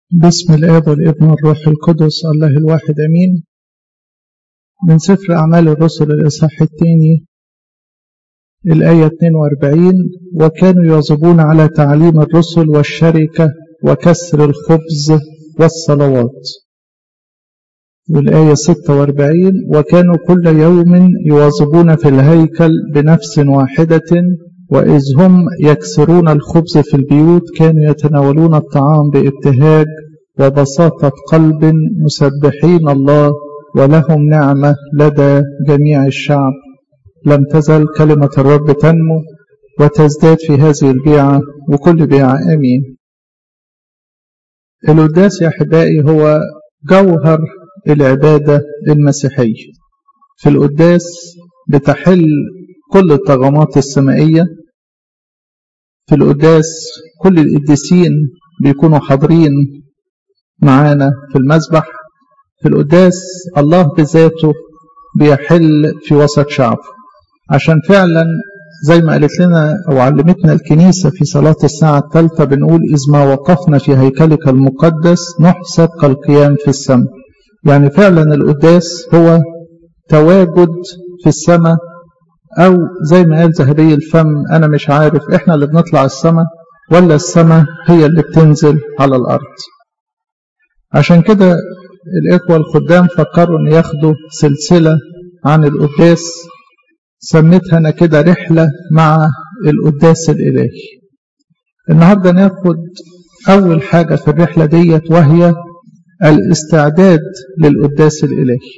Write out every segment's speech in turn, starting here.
بسم الآب والابن والروح القدس الله الواحد أمين من سفر أعمال الرسل الإصحاح الثاني الآية 42 وكانوا يواظبون على تعليم الرسل والشركة وكسر الخبز والصلوات والآية 46 وكانوا كل يوم يواظبون في الهيكل بنفس واحدة وإذ هم يكسرون الخبز في البيوت كانوا يتناولون الطعام بابتهاج وبساطة قلب مسبحين الله ولهم نعمة لدى جميع الشعب لم تزل كلمة الرب تنمو وتزداد في هذه البيعة وكل بيعة آمين القداس يا أحبائي هو جوهر العبادة المسيحية في القداس بتحل كل الطغمات السمائية في القداس كل القديسين بيكونوا حاضرين معانا في المسبح في القداس الله بذاته بيحل في وسط شعبه عشان فعلا زي ما قالت لنا أو علمتنا الكنيسة في صلاة الساعة الثالثة بنقول إذ ما وقفنا في هيكلك المقدس نحسب كالقيام في السماء يعني فعلا القداس هو تواجد في السماء أو زي ما قال ذهبي الفم أنا مش عارف إحنا اللي بنطلع السماء ولا السماء هي اللي بتنزل على الأرض عشان كده الإخوة الخدام فكروا إن ياخدوا سلسلة عن القداس سميتها أنا كده رحلة مع القداس الإلهي النهاردة ناخد أول حاجة في الرحلة ديت وهي الاستعداد للقداس الإلهي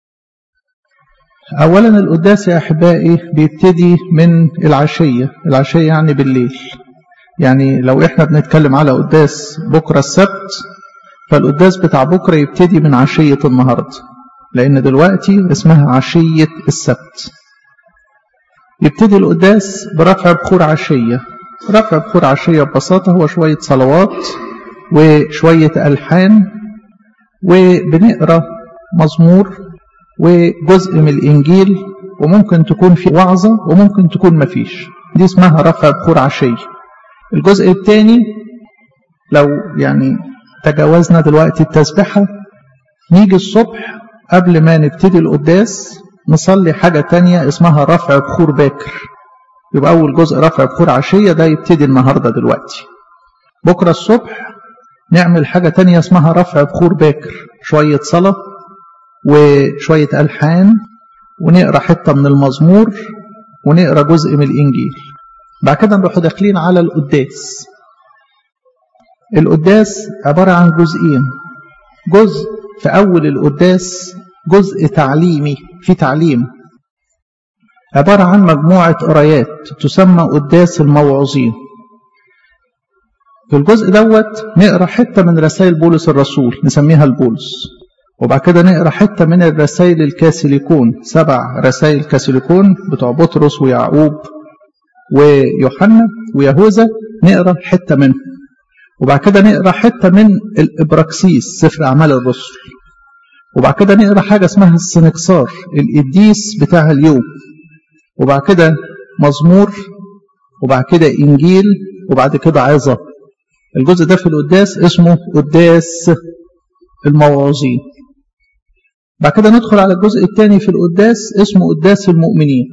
أولا القداس يا أحبائي بيبتدي من العشية العشية يعني بالليل يعني لو إحنا بنتكلم على قداس بكرة السبت فالقداس بتاع بكرة يبتدي من عشية النهاردة لأن دلوقتي اسمها عشية السبت يبتدي القداس برفع بخور عشية رفع بخور عشية ببساطة هو شوية صلوات وشوية ألحان وبنقرأ مزمور وجزء من الإنجيل وممكن تكون في وعظة وممكن تكون مفيش دي اسمها رفع بخور عشية الجزء الثاني لو يعني تجاوزنا دلوقتي التسبحة نيجي الصبح قبل ما نبتدي القداس نصلي حاجة تانية اسمها رفع بخور باكر يبقى أول جزء رفع بخور عشية ده يبتدي النهاردة دلوقتي بكرة الصبح نعمل حاجة تانية اسمها رفع بخور باكر شوية صلاة وشوية ألحان ونقرأ حتة من المزمور ونقرأ جزء من الإنجيل بعد كده نروح داخلين على القداس القداس عبارة عن جزئين جزء في أول القداس جزء تعليمي في تعليم عبارة عن مجموعة قرايات تسمى قداس الموعظين في الجزء دوت نقرا حته من رسائل بولس الرسول نسميها البولس وبعد كده نقرا حته من الرسائل الكاسيليكون سبع رسائل كاسيليكون بتوع بطرس ويعقوب ويوحنا ويهوذا نقرا حته منهم وبعد كده نقرا حته من الابراكسيس سفر اعمال الرسل وبعد كده نقرا حاجه اسمها السنكسار القديس بتاع اليوم وبعد كده مزمور وبعد كده انجيل وبعد كده عظه الجزء ده في القداس اسمه قداس الموعظين بعد كده ندخل على الجزء الثاني في القداس اسمه قداس المؤمنين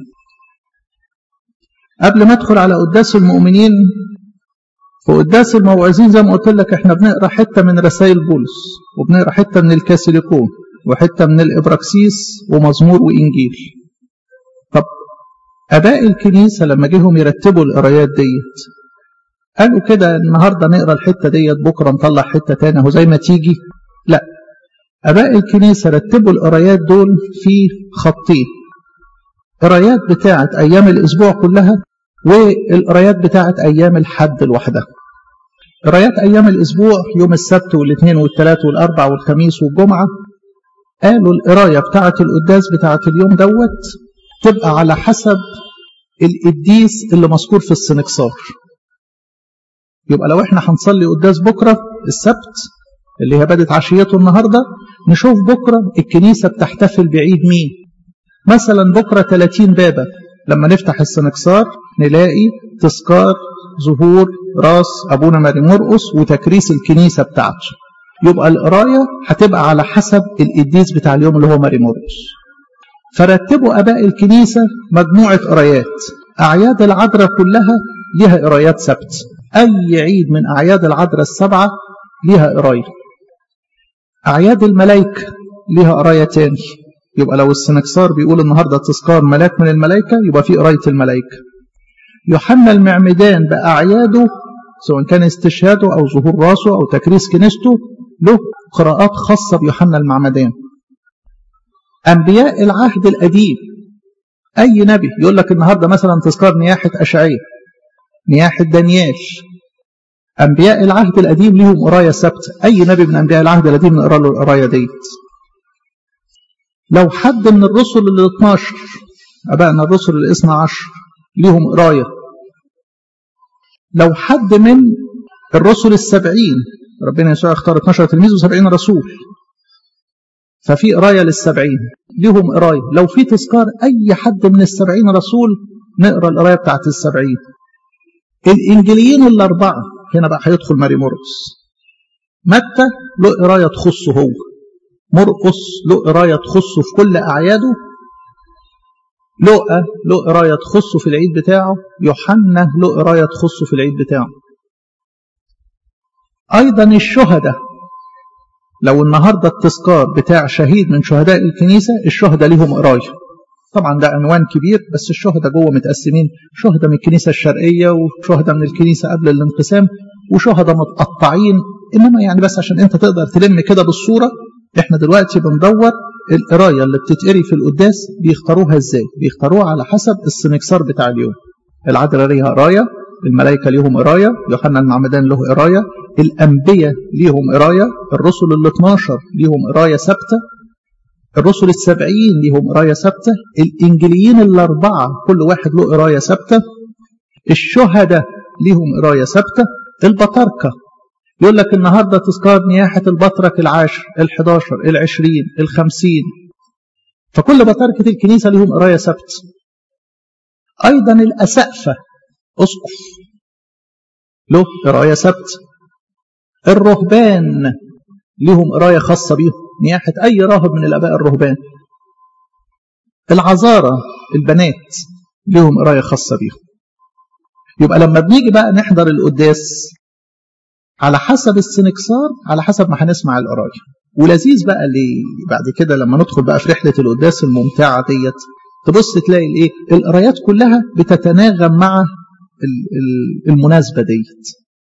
قبل ما ادخل على قداس المؤمنين في قداس الموعظين زي ما قلت لك احنا بنقرا حته من رسائل بولس وبنقرا حته من الكاسيليكون وحته من الابراكسيس ومزمور وانجيل طب اباء الكنيسه لما جيهم يرتبوا القرايات ديت قالوا كده النهارده نقرا الحته ديت بكره نطلع حته تانية اهو زي ما تيجي لا اباء الكنيسه رتبوا القرايات دول في خطين قرايات بتاعه ايام الاسبوع كلها والقرايات بتاعه ايام الحد لوحدها قرايات ايام الاسبوع يوم السبت والاثنين والثلاث والاربع والخميس والجمعه قالوا القرايه بتاعه القداس بتاعه اليوم دوت تبقى على حسب القديس اللي مذكور في السنكسار يبقى لو احنا هنصلي قداس بكرة السبت اللي هي بدت عشيته النهاردة نشوف بكرة الكنيسة بتحتفل بعيد مين مثلا بكرة 30 بابا لما نفتح السنكسار نلاقي تذكار ظهور راس أبونا ماري مرقس وتكريس الكنيسة بتاعته يبقى القراية هتبقى على حسب القديس بتاع اليوم اللي هو ماري موريوس فرتبوا أباء الكنيسة مجموعة قرايات أعياد العذراء كلها ليها قرايات سبت أي عيد من أعياد العذراء السبعة ليها قراية أعياد الملائكة ليها قراية تاني يبقى لو السنكسار بيقول النهاردة تذكار ملاك من الملائكة يبقى في قراية الملائكة يوحنا المعمدان بأعياده سواء كان استشهاده أو ظهور راسه أو تكريس كنيسته له قراءات خاصة بيوحنا المعمدان أنبياء العهد القديم أي نبي يقول لك النهاردة مثلا تذكار نياحة أشعية نياحة دانيال أنبياء العهد القديم ليهم قراية سبت أي نبي من أنبياء العهد القديم نقرأ له القراية ديت لو حد من الرسل ال 12 أبائنا الرسل ال 12 ليهم قراية لو حد من الرسل السبعين ربنا يسوع اختار 12 تلميذ و70 رسول ففي قراية للسبعين ليهم قراية لو في تذكار أي حد من السبعين رسول نقرأ القراية بتاعت السبعين الإنجيليين الأربعة هنا بقى هيدخل ماري مرقس متى له قراية تخصه هو مرقس له قراية تخصه في كل أعياده لؤى له قراية تخصه في العيد بتاعه يوحنا له قراية تخصه في العيد بتاعه أيضا الشهداء لو النهاردة التذكار بتاع شهيد من شهداء الكنيسة الشهداء ليهم قراية طبعا ده عنوان كبير بس الشهداء جوه متقسمين شهداء من الكنيسة الشرقية وشهداء من الكنيسة قبل الانقسام وشهداء متقطعين إنما يعني بس عشان أنت تقدر تلم كده بالصورة احنا دلوقتي بندور القراية اللي بتتقري في القداس بيختاروها ازاي بيختاروها على حسب السنكسار بتاع اليوم العذراء ليها قراية الملائكة ليهم قراية يوحنا المعمدان له قراية الأنبياء ليهم قراية الرسل ال 12 ليهم قراية ثابتة الرسل السبعين ليهم قراية ثابتة الإنجيليين الأربعة كل واحد له قراية ثابتة الشهداء ليهم قراية ثابتة البطاركة يقول لك النهاردة تذكار نياحة البطرك العاشر الحداشر العشرين الخمسين فكل بطاركة الكنيسة لهم قراية سبت أيضا الأسقفة أسقف له قراية سبت الرهبان لهم قراية خاصة بيهم نياحة أي راهب من الآباء الرهبان العذارى البنات لهم قراية خاصة بيهم يبقى لما بنيجي بقى نحضر القداس على حسب السنكسار على حسب ما هنسمع القرايه ولذيذ بقى اللي بعد كده لما ندخل بقى في رحله القداس الممتعه ديت تبص تلاقي الايه القرايات كلها بتتناغم مع المناسبه ديت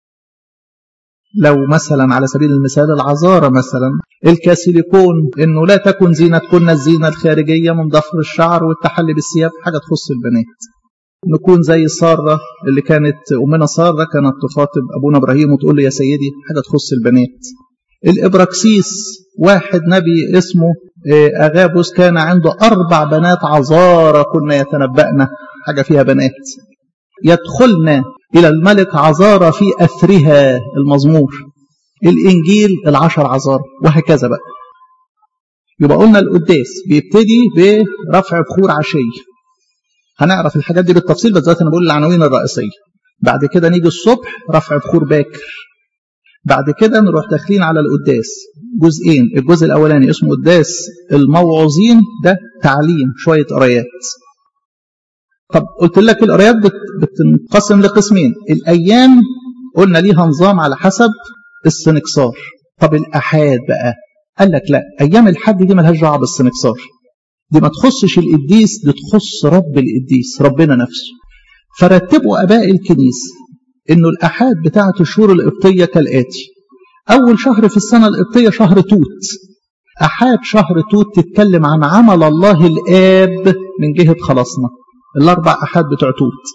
لو مثلا على سبيل المثال العذارى مثلا الكاسيليكون انه لا تكن زينتكن الزينه الخارجيه من ضفر الشعر والتحلي بالثياب حاجه تخص البنات نكون زي سارة اللي كانت أمنا سارة كانت تخاطب أبونا إبراهيم وتقول له يا سيدي حاجة تخص البنات الإبراكسيس واحد نبي اسمه أغابوس كان عنده أربع بنات عذارى كنا يتنبأنا حاجة فيها بنات يدخلنا إلى الملك عذارى في أثرها المزمور الإنجيل العشر عذارى وهكذا بقى يبقى قلنا القداس بيبتدي برفع بخور عشيه هنعرف الحاجات دي بالتفصيل بس دلوقتي انا بقول العناوين الرئيسيه بعد كده نيجي الصبح رفع بخور باكر بعد كده نروح داخلين على القداس جزئين الجزء الاولاني اسمه قداس الموعظين ده تعليم شويه قرايات طب قلت لك القرايات بتنقسم لقسمين الايام قلنا ليها نظام على حسب السنكسار طب الاحاد بقى قال لك لا ايام الحد دي ملهاش دعوه بالسنكسار دي ما تخصش القديس دي تخص رب القديس ربنا نفسه فرتبوا اباء الكنيسه انه الاحاد بتاعه الشهور القبطيه كالاتي اول شهر في السنه القبطيه شهر توت احاد شهر توت تتكلم عن عمل الله الاب من جهه خلاصنا الاربع احاد بتوع توت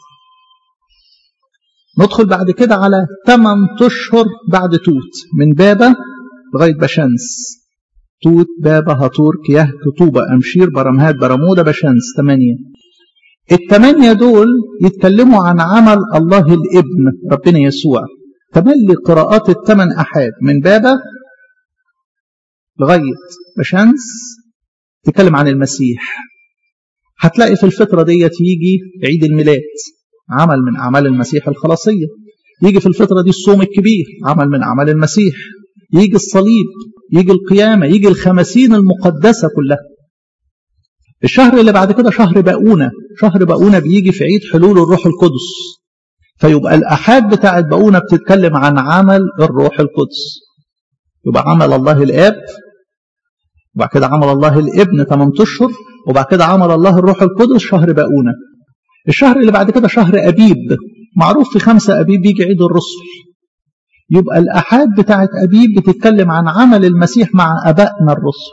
ندخل بعد كده على 8 اشهر بعد توت من بابا لغايه بشمس توت بابا هطور كياه كتوبة أمشير برمهات برمودة بشمس ثمانية الثمانية دول يتكلموا عن عمل الله الابن ربنا يسوع تملي قراءات الثمان أحاد من بابا لغاية بشمس تتكلم عن المسيح هتلاقي في الفترة ديت يجي عيد الميلاد عمل من أعمال المسيح الخلاصية يجي في الفترة دي الصوم الكبير عمل من أعمال المسيح يجي الصليب يجي القيامة يجي الخمسين المقدسة كلها الشهر اللي بعد كده شهر باؤونة شهر باؤونة بيجي في عيد حلول الروح القدس فيبقى الأحاد بتاعت باؤونة بتتكلم عن عمل الروح القدس يبقى عمل الله الآب وبعد كده عمل الله الابن 8 اشهر وبعد كده عمل الله الروح القدس شهر باؤونة الشهر اللي بعد كده شهر أبيب معروف في خمسة أبيب بيجي عيد الرسل يبقى الأحاد بتاعت أبيب بتتكلم عن عمل المسيح مع أبائنا الرسل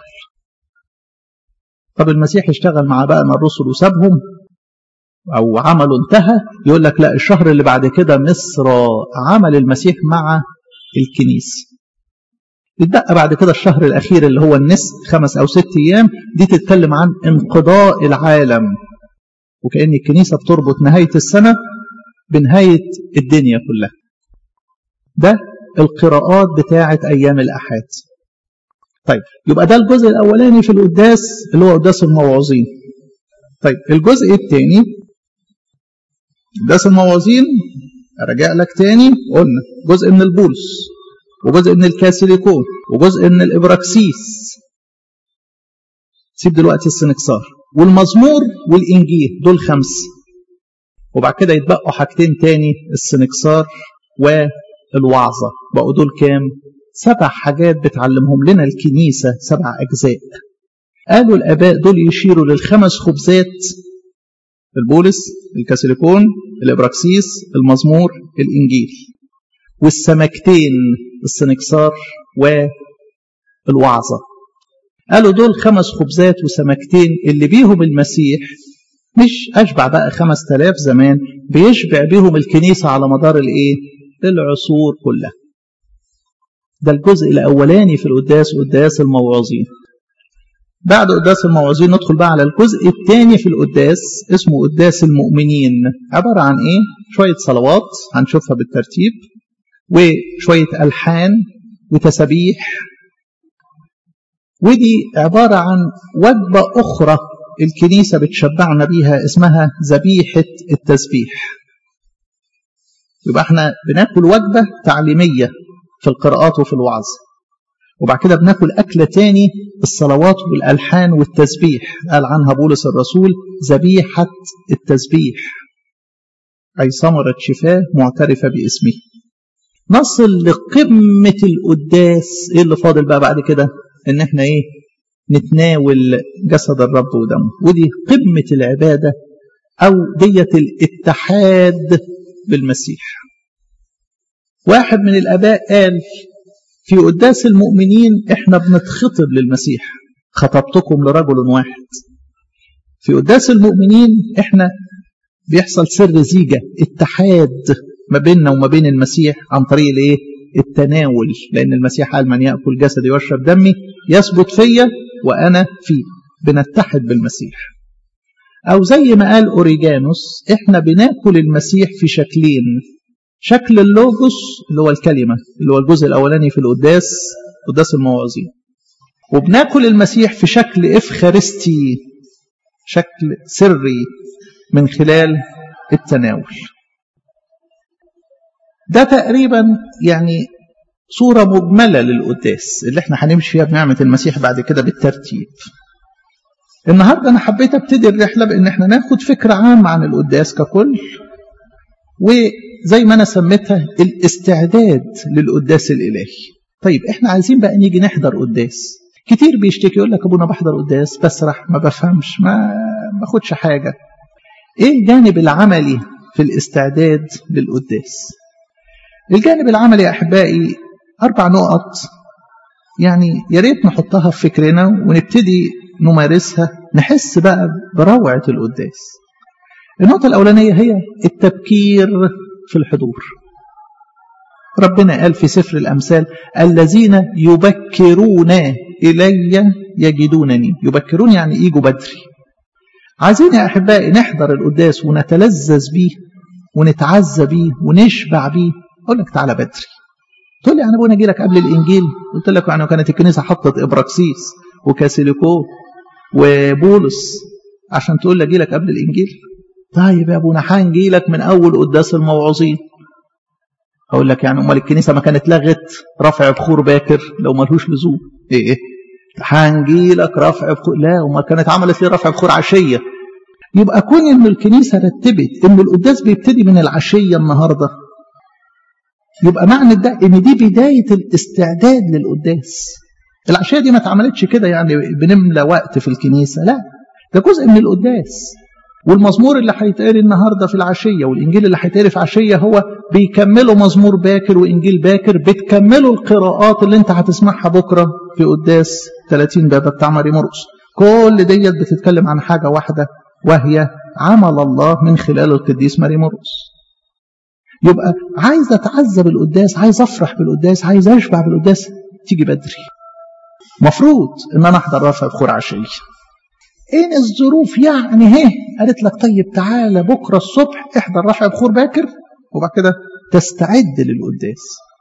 طب المسيح اشتغل مع أبائنا الرسل وسابهم أو عمله انتهى يقول لك لا الشهر اللي بعد كده مصر عمل المسيح مع الكنيسة يتبقى بعد كده الشهر الأخير اللي هو النصف خمس أو ست أيام دي تتكلم عن انقضاء العالم وكأن الكنيسة بتربط نهاية السنة بنهاية الدنيا كلها ده القراءات بتاعة أيام الأحاد طيب يبقى ده الجزء الأولاني في القداس اللي هو قداس الموعظين طيب الجزء الثاني قداس الموعظين أرجع لك تاني قلنا جزء من البولس وجزء من الكاسيليكون وجزء من الإبراكسيس سيب دلوقتي السنكسار والمزمور والإنجيل دول خمس وبعد كده يتبقوا حاجتين تاني السنكسار والوعظة بقوا دول كام سبع حاجات بتعلمهم لنا الكنيسة سبع أجزاء قالوا الآباء دول يشيروا للخمس خبزات البولس الكاسيليكون الإبراكسيس المزمور الإنجيل والسمكتين السنكسار والوعظة قالوا دول خمس خبزات وسمكتين اللي بيهم المسيح مش أشبع بقى خمس تلاف زمان بيشبع بيهم الكنيسة على مدار الإيه؟ العصور كلها ده الجزء الأولاني في القداس قداس الموعظين بعد قداس الموعظين ندخل بقى على الجزء الثاني في القداس اسمه قداس المؤمنين عبارة عن إيه؟ شوية صلوات هنشوفها بالترتيب وشوية ألحان وتسابيح ودي عبارة عن وجبة أخرى الكنيسة بتشبعنا بيها اسمها ذبيحة التسبيح يبقى احنا بناكل وجبة تعليمية في القراءات وفي الوعظ وبعد كده بناكل أكلة تاني الصلوات والألحان والتسبيح قال عنها بولس الرسول ذبيحة التسبيح أي ثمرة شفاه معترفة باسمه نصل لقمة القداس ايه اللي فاضل بقى بعد كده ان احنا ايه نتناول جسد الرب ودمه ودي قمة العبادة او دية الاتحاد بالمسيح واحد من الاباء قال في قداس المؤمنين احنا بنتخطب للمسيح خطبتكم لرجل واحد في قداس المؤمنين احنا بيحصل سر زيجة اتحاد ما بيننا وما بين المسيح عن طريق الايه التناول لان المسيح قال من ياكل جسدي ويشرب دمي يثبت فيا وانا فيه بنتحد بالمسيح او زي ما قال اوريجانوس احنا بناكل المسيح في شكلين شكل اللوجوس اللي هو الكلمه اللي هو الجزء الاولاني في القداس قداس الموعظين وبناكل المسيح في شكل افخارستي شكل سري من خلال التناول ده تقريبا يعني صورة مجملة للقداس اللي احنا هنمشي فيها بنعمة المسيح بعد كده بالترتيب النهاردة أنا حبيت أبتدي الرحلة بأن احنا ناخد فكرة عامة عن القداس ككل وزي ما أنا سميتها الاستعداد للقداس الإلهي طيب احنا عايزين بقى نيجي نحضر قداس كتير بيشتكي يقول لك ابونا بحضر قداس بسرح ما بفهمش ما باخدش حاجة ايه الجانب العملي في الاستعداد للقداس الجانب العملي يا احبائي اربع نقط يعني يا ريت نحطها في فكرنا ونبتدي نمارسها نحس بقى بروعه القداس النقطه الاولانيه هي التبكير في الحضور ربنا قال في سفر الامثال الذين يبكرون الي يجدونني يبكرون يعني يجوا بدري عايزين يا احبائي نحضر القداس ونتلذذ بيه ونتعزى بيه ونشبع بيه اقول لك تعالى بدري تقول لي انا ابونا اجي لك قبل الانجيل قلت لك يعني كانت الكنيسه حطت ابراكسيس وكاسيليكو وبولس عشان تقول لي اجي لك قبل الانجيل طيب يا ابونا هنجي لك من اول قداس الموعظين اقول لك يعني امال الكنيسه ما كانت لغت رفع بخور باكر لو ملهوش لزوم ايه ايه هنجي لك رفع بخور لا وما كانت عملت لي رفع بخور عشيه يبقى كون ان الكنيسه رتبت ان القداس بيبتدي من العشيه النهارده يبقى معنى ده ان دي بدايه الاستعداد للقداس العشيه دي ما اتعملتش كده يعني بنملى وقت في الكنيسه لا ده جزء من القداس والمزمور اللي هيتقري النهارده في العشيه والانجيل اللي هيتقري في عشيه هو بيكملوا مزمور باكر وانجيل باكر بتكملوا القراءات اللي انت هتسمعها بكره في قداس 30 بابا بتاع ماري مرقس كل ديت بتتكلم عن حاجه واحده وهي عمل الله من خلال القديس ماري مرقس يبقى عايز اتعزى بالقداس عايز افرح بالقداس عايز اشبع بالقداس تيجي بدري مفروض ان انا احضر رفع بخور عشيه اين الظروف يعني هي قالت لك طيب تعالى بكره الصبح احضر رفع بخور باكر وبعد كده تستعد للقداس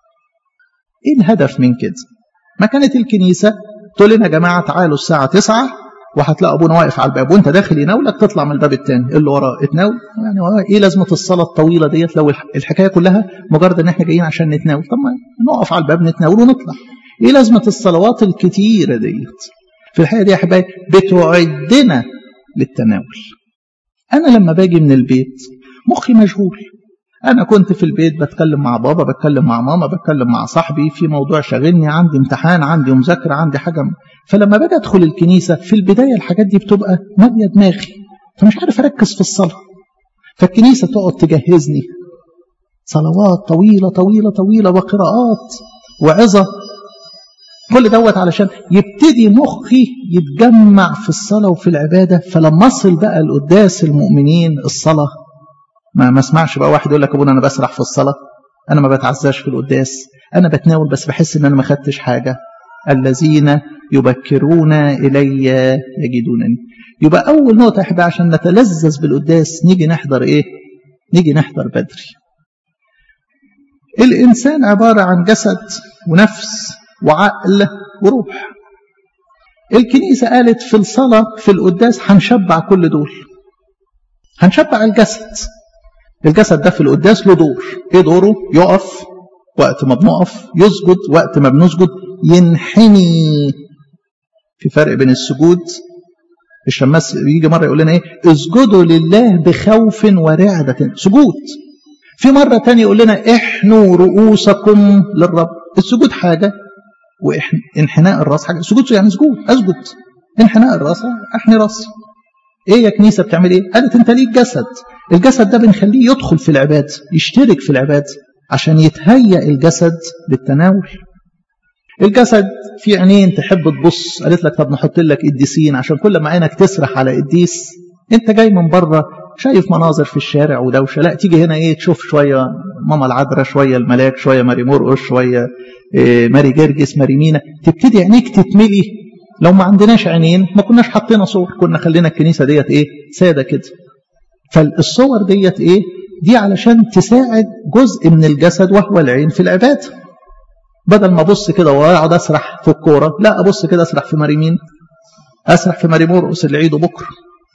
ايه الهدف من كده ما كانت الكنيسه تقول لنا يا جماعه تعالوا الساعه 9 وهتلاقي ابونا واقف على الباب وانت داخل يناولك تطلع من الباب الثاني اللي وراه اتناول يعني ايه لازمه الصلاه الطويله ديت لو الحكايه كلها مجرد ان احنا جايين عشان نتناول طب ما نقف على الباب نتناول ونطلع ايه لازمه الصلوات الكتيره ديت في الحقيقه دي يا احبائي بتعدنا للتناول انا لما باجي من البيت مخي مشغول انا كنت في البيت بتكلم مع بابا بتكلم مع ماما بتكلم مع صاحبي في موضوع شاغلني عندي امتحان عندي مذاكره عندي حاجه فلما باجي ادخل الكنيسه في البدايه الحاجات دي بتبقى ماليه دماغي فمش عارف اركز في الصلاه فالكنيسه تقعد تجهزني صلوات طويله طويله طويله وقراءات وعظه كل دوت علشان يبتدي مخي يتجمع في الصلاه وفي العباده فلما اصل بقى القداس المؤمنين الصلاه ما ما اسمعش بقى واحد يقول لك ابونا انا بسرح في الصلاه انا ما بتعزاش في القداس انا بتناول بس بحس ان انا ما خدتش حاجه الذين يبكرون الي يجدونني يبقى اول نقطه احبا عشان نتلذذ بالقداس نيجي نحضر ايه نيجي نحضر بدري الانسان عباره عن جسد ونفس وعقل وروح الكنيسه قالت في الصلاه في القداس هنشبع كل دول هنشبع الجسد الجسد ده في القداس له دور ايه دوره يقف وقت ما بنقف يسجد وقت ما بنسجد ينحني في فرق بين السجود الشماس يجي مره يقول لنا ايه اسجدوا لله بخوف ورعده سجود في مره تانية يقول لنا احنوا رؤوسكم للرب السجود حاجه وانحناء الراس حاجه سجود يعني سجود اسجد انحناء الراس احني راسي ايه يا كنيسه بتعمل ايه قالت انت ليك جسد الجسد ده بنخليه يدخل في العباده يشترك في العباده عشان يتهيأ الجسد للتناول الجسد في عينين تحب تبص قالت لك طب نحط لك قديسين عشان كل ما عينك تسرح على قديس انت جاي من بره شايف مناظر في الشارع ودوشه لا تيجي هنا ايه تشوف شويه ماما العذراء شويه الملاك شويه ماري مرقش شويه إيه ماري جرجس ماري مينا تبتدي عينيك تتملي لو ما عندناش عينين ما كناش حاطين صور كنا خلينا الكنيسه ديت ايه ساده كده فالصور ديت ايه دي علشان تساعد جزء من الجسد وهو العين في العباده بدل ما ابص كده واقعد اسرح في الكوره لا ابص كده اسرح في ماري مين اسرح في ماري مرقس اللي عيده بكره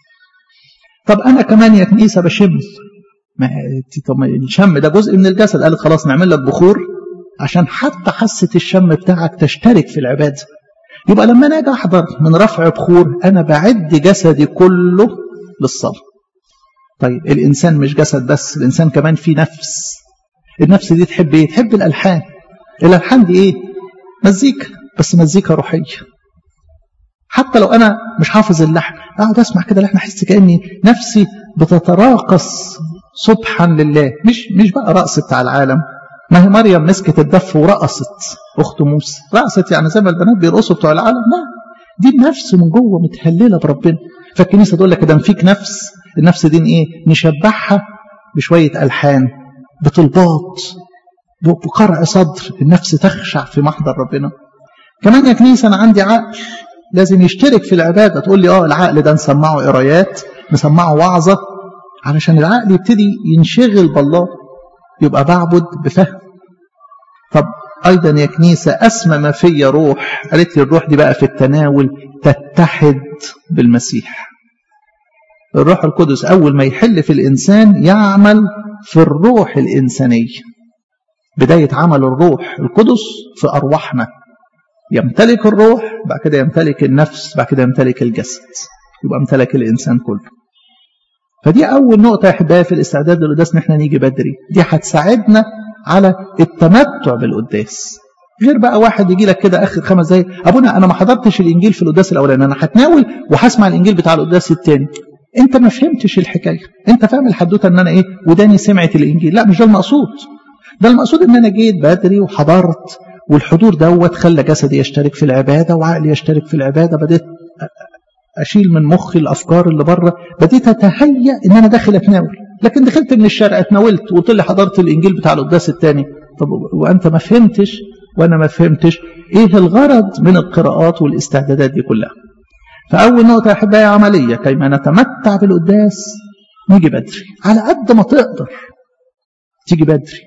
طب انا كمان يا كنيسه بشم ما طب الشم ده جزء من الجسد قالت خلاص نعمل لك بخور عشان حتى حاسه الشم بتاعك تشترك في العباده يبقى لما انا اجي احضر من رفع بخور انا بعد جسدي كله للصلاه طيب الانسان مش جسد بس الانسان كمان فيه نفس النفس دي تحب ايه تحب الالحان الالحان دي ايه مزيكا بس مزيكا روحيه حتى لو انا مش حافظ اللحن اقعد اسمع كده لحن احس كاني نفسي بتتراقص سبحا لله مش مش بقى رقص بتاع العالم ما هي مريم مسكت الدف ورقصت اخت موسى رقصت يعني زي ما البنات بيرقصوا بتوع العالم لا دي النفس من جوه متهلله بربنا فالكنيسه تقول لك ده فيك نفس النفس دي ايه نشبعها بشويه الحان بطلبات بقرع صدر النفس تخشع في محضر ربنا كمان يا كنيسه انا عندي عقل لازم يشترك في العباده تقول لي اه العقل ده نسمعه قرايات نسمعه وعظه علشان العقل يبتدي ينشغل بالله يبقى بعبد بفهم طب ايضا يا كنيسه اسمى ما فيا روح قالت لي الروح دي بقى في التناول تتحد بالمسيح الروح القدس اول ما يحل في الانسان يعمل في الروح الانسانيه بداية عمل الروح القدس في أرواحنا يمتلك الروح بعد كده يمتلك النفس بعد كده يمتلك الجسد يبقى امتلك الإنسان كله فدي أول نقطة يا أحبائي في الاستعداد للقداس إن إحنا نيجي بدري دي هتساعدنا على التمتع بالقداس غير بقى واحد يجي لك كده اخر خمس دقايق ابونا انا ما حضرتش الانجيل في القداس الاولاني انا هتناول وهسمع الانجيل بتاع القداس الثاني انت ما فهمتش الحكايه انت فاهم الحدوته ان انا ايه وداني سمعت الانجيل لا مش ده المقصود ده المقصود ان انا جيت بدري وحضرت والحضور دوت خلى جسدي يشترك في العباده وعقلي يشترك في العباده بديت اشيل من مخي الافكار اللي بره بديت اتهيأ ان انا داخل اتناول لكن دخلت من الشارع اتناولت وقلت لي حضرت الانجيل بتاع القداس الثاني طب وانت ما فهمتش وانا ما فهمتش ايه الغرض من القراءات والاستعدادات دي كلها فاول نقطه يا احبائي عمليه كيما نتمتع بالقداس نيجي بدري على قد ما تقدر تيجي بدري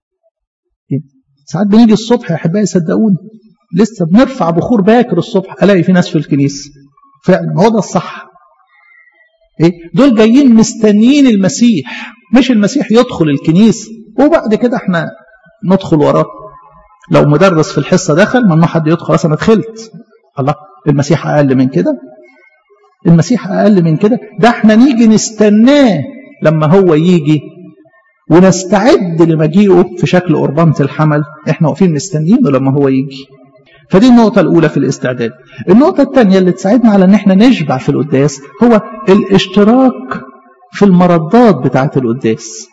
ساعات بنيجي الصبح يا احبائي صدقوني لسه بنرفع بخور باكر الصبح الاقي في ناس في الكنيسه فعلا هو ده الصح ايه دول جايين مستنيين المسيح مش المسيح يدخل الكنيسه وبعد كده احنا ندخل وراه لو مدرس في الحصه دخل ممنوع حد يدخل اصلا دخلت الله المسيح اقل من كده المسيح اقل من كده ده احنا نيجي نستناه لما هو يجي ونستعد لمجيئه في شكل قربانة الحمل احنا واقفين مستنيينه لما هو يجي فدي النقطة الأولى في الاستعداد النقطة الثانية اللي تساعدنا على ان احنا نشبع في القداس هو الاشتراك في المردات بتاعة القداس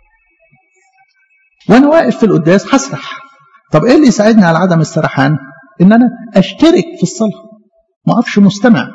وانا واقف في القداس هسرح طب ايه اللي يساعدني على عدم السرحان ان انا اشترك في الصلاه ما اقفش مستمع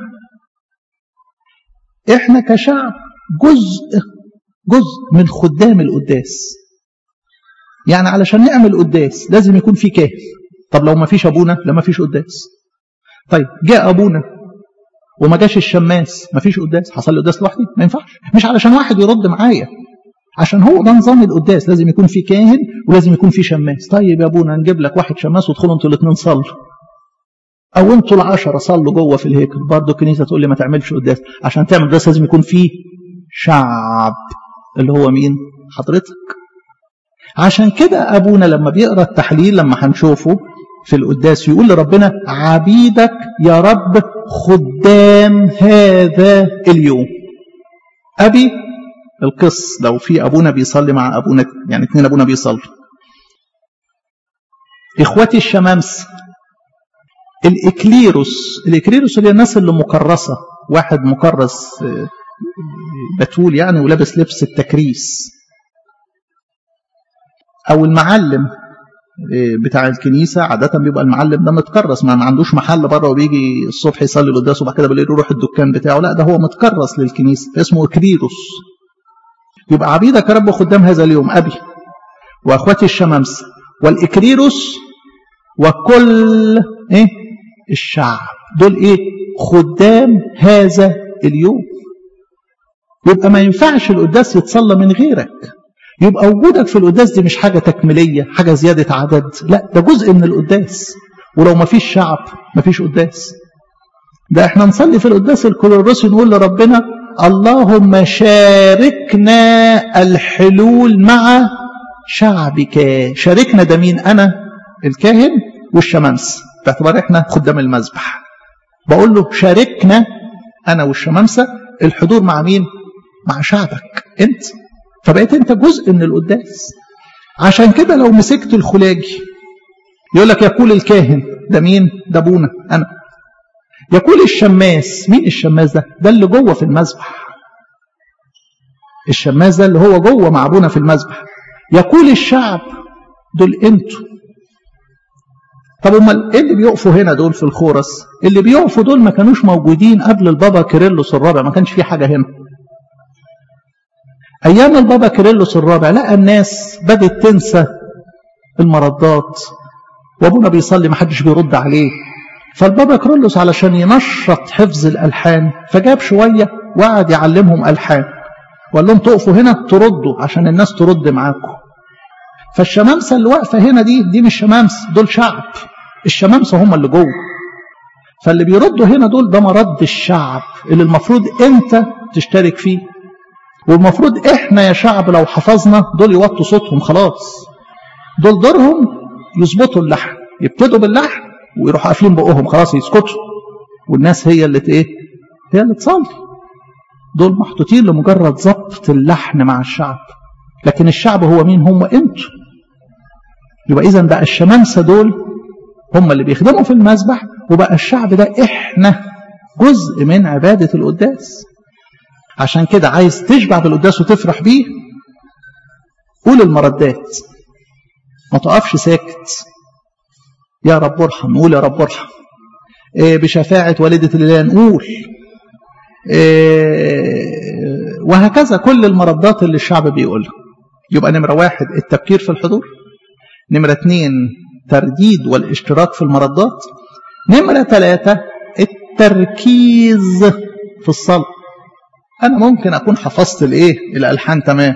احنا كشعب جزء جزء من خدام القداس يعني علشان نعمل قداس لازم يكون في كاهن طب لو ما فيش ابونا لا ما فيش قداس طيب جاء ابونا وما جاش الشماس ما فيش قداس حصل لي قداس لوحدي ما ينفعش مش علشان واحد يرد معايا عشان هو ده نظام القداس لازم يكون في كاهن ولازم يكون في شماس طيب يا ابونا نجيب لك واحد شماس وادخلوا انتوا الاثنين صلوا او انتوا العشرة صلوا جوه في الهيكل برضه الكنيسه تقول لي ما تعملش قداس عشان تعمل قداس لازم يكون في شعب اللي هو مين حضرتك عشان كده ابونا لما بيقرا التحليل لما هنشوفه في القداس يقول لربنا عبيدك يا رب خدام هذا اليوم ابي القس لو في ابونا بيصلي مع ابونا يعني اثنين ابونا بيصلوا اخواتي الشمامس الاكليروس الاكليروس اللي الناس اللي مكرسه واحد مكرس بتول يعني ولابس لبس التكريس او المعلم بتاع الكنيسه عاده بيبقى المعلم ده متكرس ما, ما عندوش محل بره وبيجي الصبح يصلي القداس وبعد كده بالليل يروح الدكان بتاعه لا ده هو متكرس للكنيسه اسمه اكليروس يبقى عبيدك يا رب خدام هذا اليوم أبي وأخواتي الشمامسة والإكريروس وكل إيه الشعب دول إيه خدام هذا اليوم يبقى ما ينفعش القداس يتصلى من غيرك يبقى وجودك في القداس دي مش حاجة تكميلية حاجة زيادة عدد لا ده جزء من القداس ولو ما فيش شعب ما فيش قداس ده احنا نصلي في القداس الكولوروسي نقول لربنا اللهم شاركنا الحلول مع شعبك شاركنا ده مين انا الكاهن والشمامس باعتبار احنا خدام المذبح بقول له شاركنا انا والشمامسه الحضور مع مين مع شعبك انت فبقيت انت جزء من القداس عشان كده لو مسكت الخلاجي يقول لك يقول الكاهن ده مين ده ابونا انا يقول الشماس مين الشماس ده ده اللي جوه في المذبح الشماس ده اللي هو جوه مع ابونا في المذبح يقول الشعب دول انتوا طب امال ايه اللي بيقفوا هنا دول في الخورس اللي بيقفوا دول ما كانوش موجودين قبل البابا كيرلس الرابع ما كانش في حاجه هنا ايام البابا كيرلس الرابع لقى الناس بدات تنسى المردات وابونا بيصلي ما حدش بيرد عليه فالبابا كيرلس علشان ينشط حفظ الالحان فجاب شويه وقعد يعلمهم الحان وقال لهم تقفوا هنا تردوا عشان الناس ترد معاكم فالشمامسه اللي واقفه هنا دي دي مش شمامس دول شعب الشمامسه هم اللي جوه فاللي بيردوا هنا دول ده مرد الشعب اللي المفروض انت تشترك فيه والمفروض احنا يا شعب لو حفظنا دول يوطوا صوتهم خلاص دول دورهم يظبطوا اللحن يبتدوا باللحن ويروحوا قافلين بقهم خلاص يسكتوا والناس هي اللي ايه هي اللي تصلي دول محطوطين لمجرد ضبط اللحن مع الشعب لكن الشعب هو مين هم انتوا يبقى اذا بقى الشمامسه دول هم اللي بيخدموا في المسبح وبقى الشعب ده احنا جزء من عباده القداس عشان كده عايز تشبع بالقداس وتفرح بيه قول المردات ما تقفش ساكت يا رب ارحم نقول يا رب ارحم إيه بشفاعة والدة الإله نقول إيه وهكذا كل المردات اللي الشعب بيقولها يبقى نمرة واحد التبكير في الحضور نمرة اثنين ترديد والاشتراك في المردات نمرة ثلاثة التركيز في الصلاة أنا ممكن أكون حفظت الإيه الألحان تمام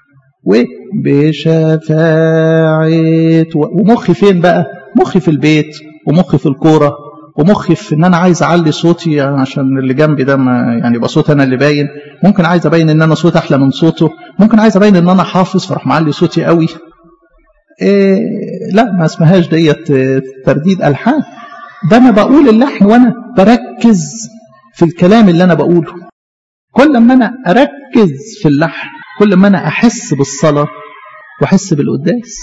وبشفاعة ومخي فين بقى مخي في البيت ومخي في الكورة ومخي في ان انا عايز اعلي صوتي عشان اللي جنبي ده ما يعني يبقى صوت انا اللي باين ممكن عايز ابين ان انا صوت احلى من صوته ممكن عايز ابين ان انا حافظ فراح معلي صوتي قوي إيه لا ما اسمهاش ديت ترديد الحان ده انا بقول اللحن وانا بركز في الكلام اللي انا بقوله كل ما انا اركز في اللحن كل ما انا احس بالصلاه واحس بالقداس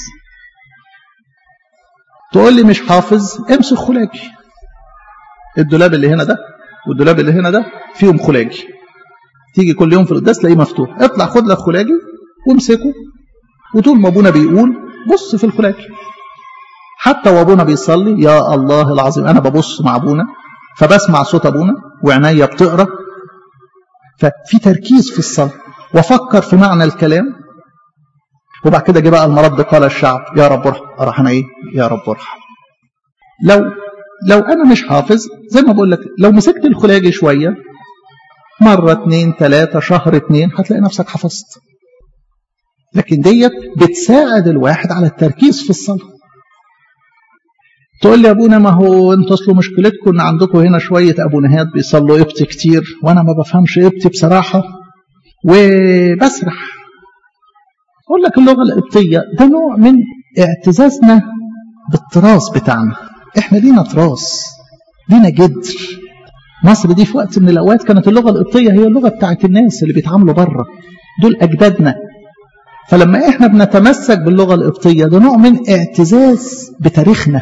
تقول لي مش حافظ امسك خلاجي الدولاب اللي هنا ده والدولاب اللي هنا ده فيهم خلاجي تيجي كل يوم في القداس تلاقيه مفتوح اطلع خد لك خلاجي وامسكه وطول ما ابونا بيقول بص في الخلاجي حتى وابونا بيصلي يا الله العظيم انا ببص مع ابونا فبسمع صوت ابونا وعينيا بتقرا ففي تركيز في الصلاه وافكر في معنى الكلام وبعد كده جه بقى المرض قال الشعب يا رب ارحم راح انا ايه يا رب ارحم لو لو انا مش حافظ زي ما بقول لك لو مسكت الخلاجي شويه مره اتنين تلاته شهر اتنين هتلاقي نفسك حفظت لكن ديت بتساعد الواحد على التركيز في الصلاه تقول لي يا ابونا ما هو انتوا اصلوا مشكلتكم ان عندكم هنا شويه ابونهات بيصلوا ابتي كتير وانا ما بفهمش ابتي بصراحه وبسرح اقول لك اللغه القبطيه ده نوع من اعتزازنا بالتراث بتاعنا احنا لينا تراث لينا جدر مصر دي في وقت من الاوقات كانت اللغه القبطيه هي اللغه بتاعت الناس اللي بيتعاملوا بره دول اجدادنا فلما احنا بنتمسك باللغه القبطيه ده نوع من اعتزاز بتاريخنا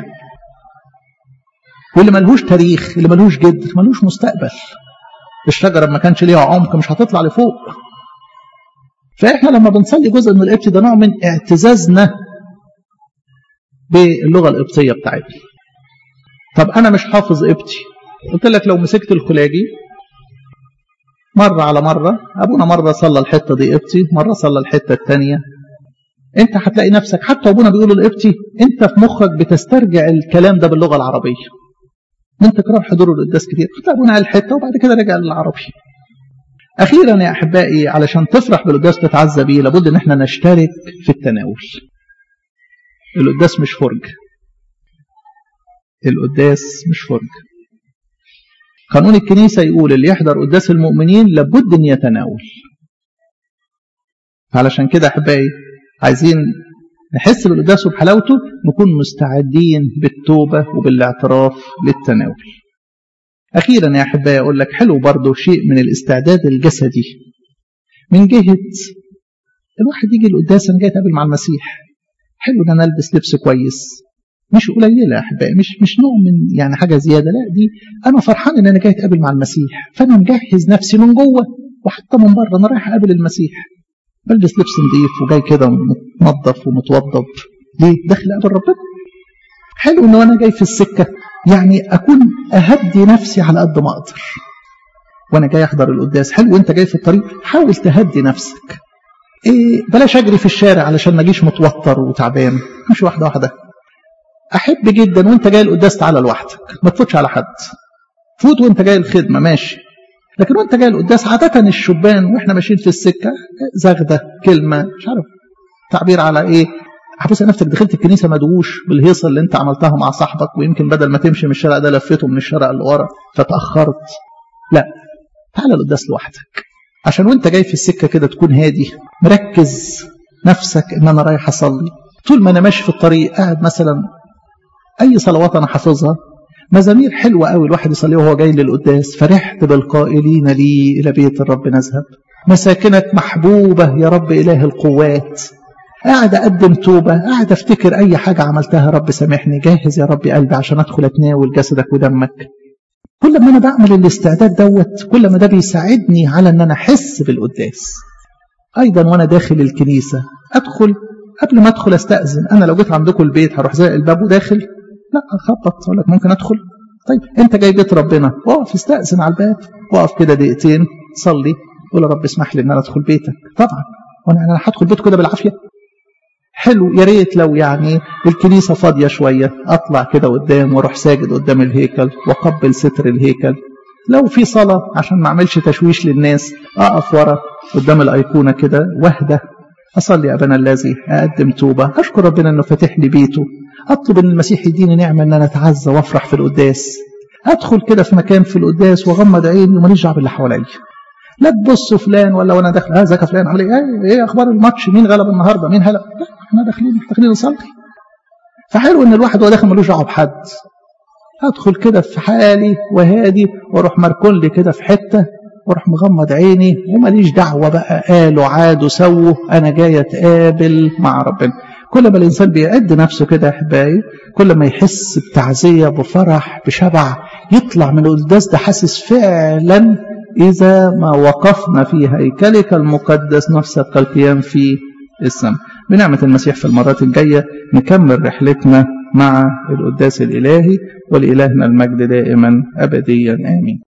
واللي ملهوش تاريخ اللي ملهوش جدر ملهوش مستقبل الشجره ما كانش ليها عمق مش هتطلع لفوق فاحنا لما بنصلي جزء من القبط ده نوع من اعتزازنا باللغه القبطيه بتاعتنا طب انا مش حافظ قبطي قلت لك لو مسكت الخلاجي مرة على مرة أبونا مرة صلى الحتة دي قبطي مرة صلى الحتة الثانية أنت هتلاقي نفسك حتى أبونا بيقول القبطي أنت في مخك بتسترجع الكلام ده باللغة العربية من تكرار حضور القداس كتير هتلاقي أبونا قال حتة وبعد كده رجع للعربي أخيرا يا أحبائي علشان تفرح بالقداس تتعزى بيه لابد إن احنا نشترك في التناول القداس مش فرج القداس مش فرج قانون الكنيسة يقول اللي يحضر قداس المؤمنين لابد أن يتناول علشان كده أحبائي عايزين نحس بالقداس وبحلاوته نكون مستعدين بالتوبة وبالاعتراف للتناول أخيرا يا أحبائي أقول لك حلو برضه شيء من الاستعداد الجسدي من جهة الواحد يجي القداس أنا جاي أتقابل مع المسيح حلو إن أنا ألبس لبس كويس مش قليلة يا أحبائي مش مش نوع من يعني حاجة زيادة لا دي أنا فرحان إن أنا جاي أتقابل مع المسيح فأنا مجهز نفسي من جوه وحتى من بره أنا رايح أقابل المسيح بلبس لبس نظيف وجاي كده متنظف ومتوضب ليه؟ داخل أقابل ربنا حلو إن أنا جاي في السكة يعني أكون أهدي نفسي على قد ما أقدر وأنا جاي أحضر القداس حلو وأنت جاي في الطريق حاول تهدي نفسك إيه بلاش أجري في الشارع علشان ما أجيش متوتر وتعبان مش واحدة واحدة احب جدا وانت جاي القداس تعالى لوحدك ما تفوتش على حد فوت وانت جاي الخدمه ماشي لكن وانت جاي القداس عاده الشبان واحنا ماشيين في السكه زغده كلمه مش عارف تعبير على ايه حبس نفسك دخلت الكنيسه مدووش بالهيصه اللي انت عملتها مع صاحبك ويمكن بدل ما تمشي من الشارع ده لفيته من الشارع اللي ورا فتاخرت لا تعالى القداس لوحدك عشان وانت جاي في السكه كده تكون هادي مركز نفسك ان انا رايح اصلي طول ما انا ماشي في الطريق قاعد مثلا اي صلوات انا حافظها مزامير حلوة قوي الواحد يصليها وهو جاي للقداس فرحت بالقائلين لي إلى بيت الرب نذهب مساكنك محبوبة يا رب إله القوات قاعد أقدم توبة قاعد أفتكر أي حاجة عملتها رب سامحني جاهز يا رب قلبي عشان أدخل أتناول جسدك ودمك كل ما أنا بعمل الاستعداد دوت كل ما ده بيساعدني على أن أنا أحس بالقداس أيضا وأنا داخل الكنيسة أدخل قبل ما أدخل أستأذن أنا لو جيت عندكم البيت هروح زي الباب وداخل لا اخبط اقول لك ممكن ادخل طيب انت جاي بيت ربنا اقف استاذن على الباب واقف كده دقيقتين صلي قول يا رب اسمح لي ان انا ادخل بيتك طبعا وانا انا هدخل بيته كده بالعافيه حلو يا ريت لو يعني الكنيسه فاضيه شويه اطلع كده قدام واروح ساجد قدام الهيكل واقبل ستر الهيكل لو في صلاه عشان ما اعملش تشويش للناس اقف ورا قدام الايقونه كده واهدى اصلي ابانا الذي اقدم توبه اشكر ربنا انه فاتح لي بيته اطلب ان المسيح يديني نعمه ان انا اتعزى وافرح في القداس ادخل كده في مكان في القداس واغمض عيني وماليش دعوه باللي حواليا لا تبص فلان ولا وانا داخل اه ازيك فلان عامل ايه ايه اخبار الماتش مين غلب النهارده مين هلب لا احنا داخلين داخلين نصلي فحلو ان الواحد وهو داخل ملوش دعوه بحد ادخل كده في حالي وهادي واروح مركون لي كده في حته واروح مغمض عيني وماليش دعوه بقى قالوا عادوا سووا انا جاي اتقابل مع ربنا كل ما الإنسان بيعد نفسه كده يا أحبائي كل ما يحس بتعزية بفرح بشبع يطلع من القداس ده حاسس فعلا إذا ما وقفنا في هيكلك المقدس نفسك كالقيام في السماء بنعمة المسيح في المرات الجاية نكمل رحلتنا مع القداس الإلهي ولإلهنا المجد دائما أبديا آمين